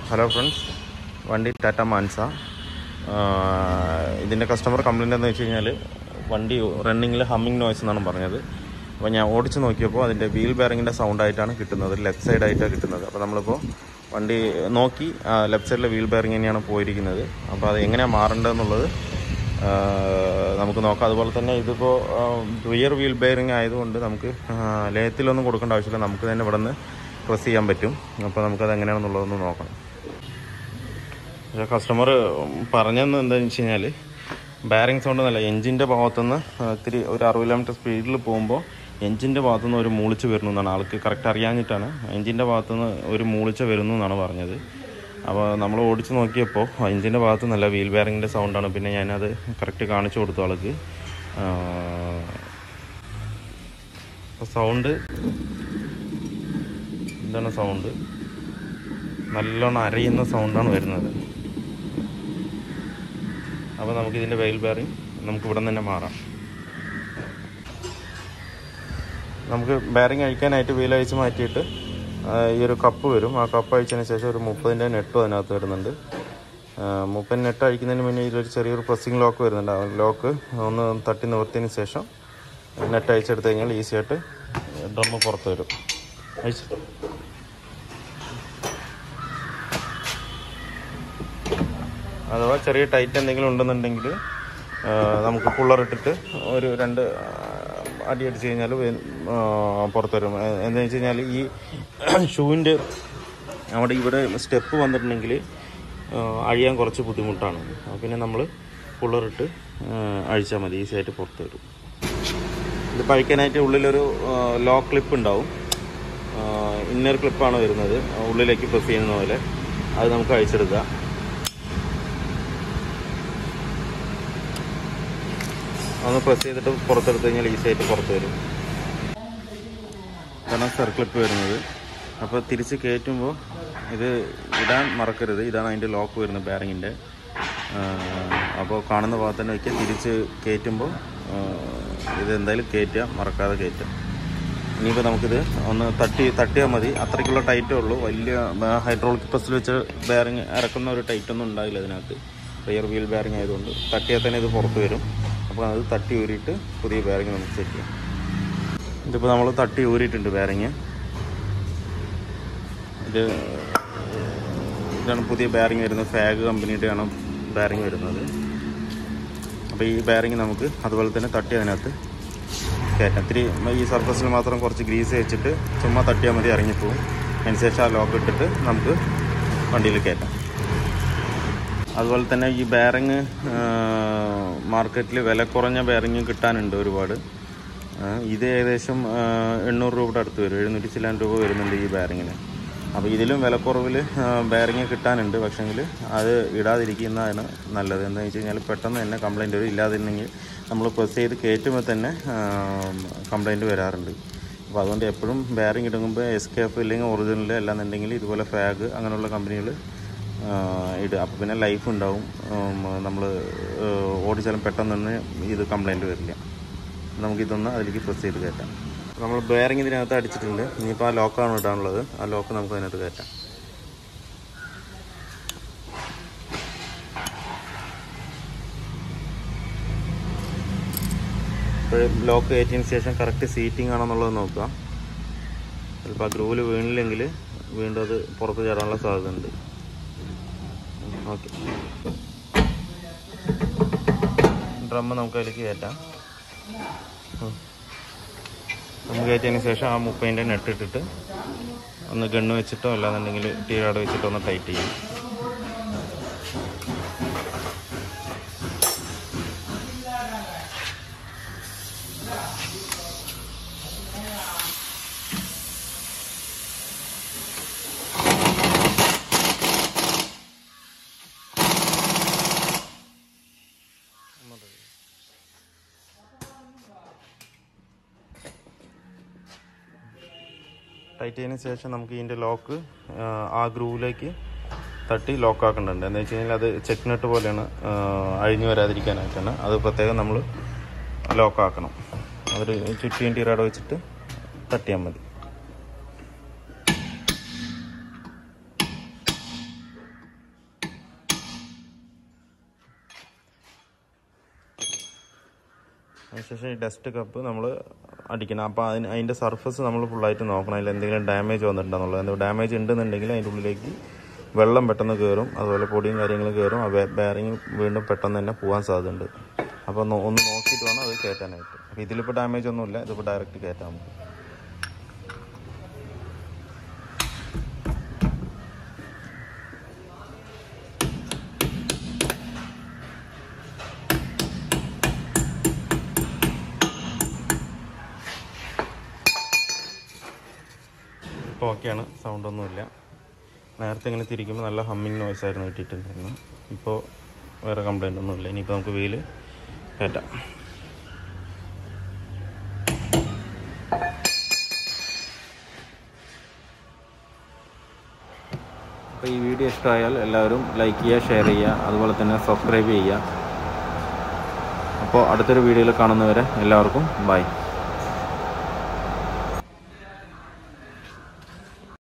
Hello friends വണ്ടി ടാറ്റ മാൻസ ഇതിൻ്റെ customer complaint എന്ന് വെച്ച് കഴിഞ്ഞാൽ വണ്ടി റണ്ണിങ്ങിൽ ഹമ്മിങ് നോയ്സ് എന്നാണ് പറഞ്ഞത് അപ്പോൾ ഞാൻ ഓടിച്ച് നോക്കിയപ്പോൾ അതിൻ്റെ വീൽ ബെയറിങ്ങിൻ്റെ സൗണ്ടായിട്ടാണ് കിട്ടുന്നത് ലെഫ്റ്റ് സൈഡായിട്ടാണ് കിട്ടുന്നത് അപ്പോൾ നമ്മളിപ്പോൾ വണ്ടി നോക്കി ലെഫ്റ്റ് സൈഡിലെ വീൽ ബെയറിങ് തന്നെയാണ് പോയിരിക്കുന്നത് അപ്പോൾ അത് എങ്ങനെയാണ് മാറേണ്ടതെന്നുള്ളത് ആ, നമുക്ക് നോക്കാം അതുപോലെ തന്നെ ഇതിപ്പോൾ റിയർ വീൽ ബെയറിങ് ആയതുകൊണ്ട് നമുക്ക് ആ, ലയത്തിലൊന്നും കൊടുക്കേണ്ട ആവശ്യമില്ല നമുക്ക് തന്നെ ഇവിടെ നിന്ന് പ്രസ് ചെയ്യാൻ പറ്റും അപ്പോൾ നമുക്കത് എങ്ങനെയാണെന്നുള്ളതൊന്ന് നോക്കണം പക്ഷേ കസ്റ്റമർ പറഞ്ഞതെന്ന് എന്താണെന്ന് വെച്ച് കഴിഞ്ഞാൽ ബാരിങ് സൗണ്ട് നല്ല എഞ്ചിൻ്റെ ഭാഗത്തുനിന്ന് ഇത്തിരി ഒരു അറുപത് കിലോമീറ്റർ സ്പീഡിൽ പോകുമ്പോൾ എഞ്ചിൻ്റെ ഭാഗത്തുനിന്ന് ഒരു മൂളിച്ച് വരുന്നു എന്നാണ് ആൾക്ക് കറക്റ്റ് അറിയാഞ്ഞിട്ടാണ് എഞ്ചിൻ്റെ ഭാഗത്തുനിന്ന് ഒരു മൂളിച്ച വരുന്നു എന്നാണ് പറഞ്ഞത് അപ്പോൾ നമ്മൾ ഓടിച്ച് നോക്കിയപ്പോൾ എഞ്ചിൻ്റെ ഭാഗത്ത് നല്ല വീൽ ബെയറിങ്ങിൻ്റെ സൗണ്ടാണ് പിന്നെ ഞാനത് കറക്റ്റ് കാണിച്ചു കൊടുത്തു ആൾക്ക് അപ്പോൾ സൗണ്ട് ഇതാണ് സൗണ്ട് നല്ലോണം അരയുന്ന സൗണ്ടാണ് വരുന്നത് അപ്പോൾ നമുക്ക് ഇതിൻ്റെ വെയിൽ ബെയറിങ് നമുക്ക് ഇവിടെ തന്നെ മാറാം നമുക്ക് ബെയറിങ് അഴിക്കാനായിട്ട് വീൽ അഴിച്ച് മാറ്റിയിട്ട് ആ, ഈ ഒരു കപ്പ് വരും ആ കപ്പ് അഴിച്ചതിന് ശേഷം ഒരു മുപ്പതിൻ്റെ നെട്ടും അതിനകത്ത് വരുന്നുണ്ട് ആ, മുപ്പത് നെട്ട് അഴിക്കുന്നതിന് മുന്നേ ഇതിലൊരു ചെറിയൊരു പ്രസ്സിങ് ലോക്ക് വരുന്നുണ്ട് ആ ലോക്ക് ഒന്ന് തട്ടി നിവർത്തിയതിന് ശേഷം നെറ്റ് അഴിച്ചെടുത്ത് കഴിഞ്ഞാൽ ഈസി ആയിട്ട് ഡ്രമ്മ് പുറത്ത് വരും അഴിച്ചു അഥവാ ചെറിയ ടൈറ്റ് എന്തെങ്കിലും ഉണ്ടെന്നുണ്ടെങ്കിൽ ആ, നമുക്ക് പുള്ളർ ഇട്ടിട്ട് ഒരു രണ്ട് ആ, അടി അടിച്ച് കഴിഞ്ഞാൽ പുറത്ത് വരും എ- എന്താണെന്ന് വെച്ച് കഴിഞ്ഞാൽ ഈ ഷൂവിൻ്റെ അവിടെ ഇവിടെ സ്റ്റെപ്പ് വന്നിട്ടുണ്ടെങ്കിൽ ആ, അഴിയാൻ കുറച്ച് ബുദ്ധിമുട്ടാണ് അപ്പോൾ പിന്നെ നമ്മൾ പുള്ളറിട്ട് അഴിച്ചാൽ മതി ഈസി ആയിട്ട് പുറത്ത് വരും ഇത് പഴിക്കാനായിട്ട് ഉള്ളിലൊരു ലോ ക്ലിപ്പ് ഉണ്ടാവും ഇന്നർ ക്ലിപ്പാണ് വരുന്നത് ഉള്ളിലേക്ക് പ്രസ് ചെയ്യുന്ന പോലെ അത് നമുക്ക് അഴിച്ചെടുക്കാം ഒന്ന് പ്രസ് ചെയ്തിട്ട് പുറത്തെടുത്ത് കഴിഞ്ഞാൽ ഈസി ആയിട്ട് പുറത്ത് വരും ഇതാണ് സർക്ലിപ്പ് വരുന്നത് അപ്പോൾ തിരിച്ച് കയറ്റുമ്പോൾ ഇത് ഇടാൻ മറക്കരുത് ഇതാണ് അതിൻ്റെ ലോക്ക് വരുന്നത് ബാരിങ്ങിൻ്റെ അപ്പോൾ കാണുന്ന ഭാഗത്ത് തന്നെ വയ്ക്കുക തിരിച്ച് കയറ്റുമ്പോൾ ആ, ഇത് എന്തായാലും കയറ്റുക മറക്കാതെ കയറ്റുക ഇനിയിപ്പോൾ നമുക്കിത് ഒന്ന് തട്ടി തട്ടിയാൽ മതി അത്രയ്ക്കുള്ള ടൈറ്റേ ഉള്ളൂ വലിയ ഹൈഡ്രോളിക് പ്രസ്സിൽ വെച്ച് ബെയറിങ് ഇറക്കുന്ന ഒരു ടൈറ്റൊന്നും ഉണ്ടാവില്ല ഇതിനകത്ത് റിയർ വീൽ ബെയറിങ് ആയതുകൊണ്ട് തട്ടിയാൽ തന്നെ ഇത് പുറത്ത് വരും അപ്പോൾ അത് തട്ടി ഊരിയിട്ട് പുതിയ ബെയറിങ് നമുക്ക് സെറ്റ് ചെയ്യാം ഇതിപ്പോൾ നമ്മൾ തട്ടി ഊരിയിട്ടുണ്ട് ബെയറിങ് ഇത് ഇതാണ് പുതിയ ബെയറിങ് വരുന്നത് ഫാഗ് കമ്പനിയുടെയാണ് ബെയറിങ് വരുന്നത് അപ്പോൾ ഈ ബെയറിങ് നമുക്ക് അതുപോലെ തന്നെ തട്ടി അതിനകത്ത് കയറ്റാം ഇത്തിരി ഈ സർഫസിൽ മാത്രം കുറച്ച് ഗ്രീസ് വെച്ചിട്ട് ചുമ്മാ തട്ടിയാൽ മതി ഇറങ്ങിപ്പോവും അതിനുശേഷം ആ ലോക്ക് ഇട്ടിട്ട് നമുക്ക് വണ്ടിയിൽ കയറ്റാം അതുപോലെ തന്നെ ഈ ബെയറിങ് മാർക്കറ്റിൽ വില കുറഞ്ഞ ബെയറിങ് കിട്ടാനുണ്ട് ഒരുപാട് ആ, ഇത് ഏകദേശം ആ, എണ്ണൂറ് രൂപയുടെ അടുത്ത് വരും എഴുന്നൂറ്റി ചില്ലാൻ രൂപ വരുന്നുണ്ട് ഈ ബെയറിങ്ങിന് അപ്പോൾ ഇതിലും വിലക്കുറവിൽ ബെയറിങ് കിട്ടാനുണ്ട് പക്ഷേങ്കിൽ അത് ഇടാതിരിക്കുന്നതാണ് നല്ലത് എന്താണെന്ന് വെച്ച് കഴിഞ്ഞാൽ പെട്ടെന്ന് തന്നെ കംപ്ലൈൻറ്റ് വരും ഇല്ലാതിരുന്നെങ്കിൽ നമ്മൾ പ്രസ് ചെയ്ത് കയറ്റുമ്പോൾ തന്നെ കംപ്ലൈൻറ്റ് വരാറുണ്ട് അപ്പോൾ അതുകൊണ്ട് എപ്പോഴും ബെയറിങ് ഇടുമ്പോൾ എസ് കെ എഫ് ഇല്ലെങ്കിൽ ഒറിജിനൽ അല്ലാന്നുണ്ടെങ്കിൽ ഇതുപോലെ ഫാഗ് അങ്ങനെയുള്ള കമ്പനികൾ ഇടുക അപ്പോൾ പിന്നെ ലൈഫ് ഉണ്ടാവും നമ്മൾ ഓടിച്ചാലും പെട്ടെന്ന് തന്നെ ഇത് കംപ്ലൈൻറ്റ് വരില്ല നമുക്കിതൊന്ന് അതിലേക്ക് പ്രസ് ചെയ്ത് കയറ്റാം നമ്മൾ ബെയറിങ് ഇതിനകത്ത് അടിച്ചിട്ടുണ്ട് ഇനിയിപ്പോൾ ആ ലോക്കാണ് ഇടാനുള്ളത് ആ ലോക്ക് നമുക്ക് അതിനകത്ത് കയറ്റാം ഇപ്പോൾ ലോക്ക് കയറ്റിയതിന് ശേഷം കറക്റ്റ് സീറ്റിംഗ് ആണെന്നുള്ളത് നോക്കുക ചിലപ്പോൾ ആ ഗ്രൂവിൽ വീണില്ലെങ്കിൽ വീണ്ടും അത് പുറത്ത് ചാടാനുള്ള സാധ്യത ഉണ്ട് ഓക്കെ ഡ്രമ്മ് നമുക്ക് അതിലേക്ക് കയറ്റാം ഉം. നമുക്ക് കയറ്റിയതിന് ശേഷം ആ മുപ്പതിൻ്റെ നെട്ട് ഇട്ടിട്ട് ഒന്ന് ഗണ്ണ് വെച്ചിട്ടോ അല്ലാന്നുണ്ടെങ്കിൽ ടീരാട് വെച്ചിട്ടോ ഒന്ന് ടൈറ്റ് ചെയ്യും ടൈറ്റ് ചെയ്തതിന് ശേഷം നമുക്ക് ഇതിൻ്റെ ലോക്ക് ആ ഗ്രൂവിലേക്ക് തട്ടി ലോക്ക് ആക്കേണ്ടതുണ്ട് എന്ന് വെച്ച് കഴിഞ്ഞാൽ അത് ചെക്ക് നട്ട് പോലെയാണ് ആ, അഴിഞ്ഞു വരാതിരിക്കാനായിട്ടാണ് അത് പ്രത്യേകം നമ്മൾ ലോക്ക് ആക്കണം അതൊരു ചുറ്റിയും ടീറാട് വെച്ചിട്ട് തട്ടിയാൽ മതി അതിനുശേഷം ഈ ഡസ്റ്റ് കപ്പ് നമ്മൾ അടിക്കണം അപ്പോൾ അതിന് അതിൻ്റെ സർഫസ് നമ്മൾ ഫുള്ളായിട്ട് നോക്കണം അതിൽ എന്തെങ്കിലും ഡാമേജ് വന്നിട്ടുണ്ടെന്നുള്ളത് എന്തെങ്കിലും ഡാമേജ് ഉണ്ടെന്നുണ്ടെങ്കിൽ അതിൻ്റെ ഉള്ളിലേക്ക് വെള്ളം പെട്ടെന്ന് കയറും അതുപോലെ പൊടിയും കാര്യങ്ങളും കയറും ആ ബെയറിങ് വീണ്ടും പെട്ടെന്ന് തന്നെ പോകാൻ സാധ്യതയുണ്ട് അപ്പോൾ ഒന്ന് ഒന്ന് നോക്കിയിട്ട് വേണം അത് കയറ്റാനായിട്ട് അപ്പോൾ ഇതിലിപ്പോൾ ഡാമേജ് ഒന്നുമില്ല ഇതിപ്പോൾ ഡയറക്റ്റ് കയറ്റാൻ നമുക്ക് ഇപ്പോൾ ഓക്കെയാണ് സൗണ്ടൊന്നുമില്ല നേരത്തെ ഇങ്ങനെ തിരിക്കുമ്പോൾ നല്ല ഹമ്മിങ് നോയ്സ് ആയിരുന്നു കിട്ടിയിട്ടുണ്ടായിരുന്നു ഇപ്പോൾ വേറെ കംപ്ലൈൻ്റ് ഒന്നുമില്ല ഇനിയിപ്പോൾ നമുക്ക് വീല് കയറ്റാം അപ്പോൾ ഈ വീഡിയോ ഇഷ്ടമായാൽ എല്ലാവരും ലൈക്ക് ചെയ്യുക ഷെയർ ചെയ്യുക അതുപോലെ തന്നെ സബ്സ്ക്രൈബ് ചെയ്യുക അപ്പോൾ അടുത്തൊരു വീഡിയോയിൽ കാണുന്നവരെ എല്ലാവർക്കും ബൈ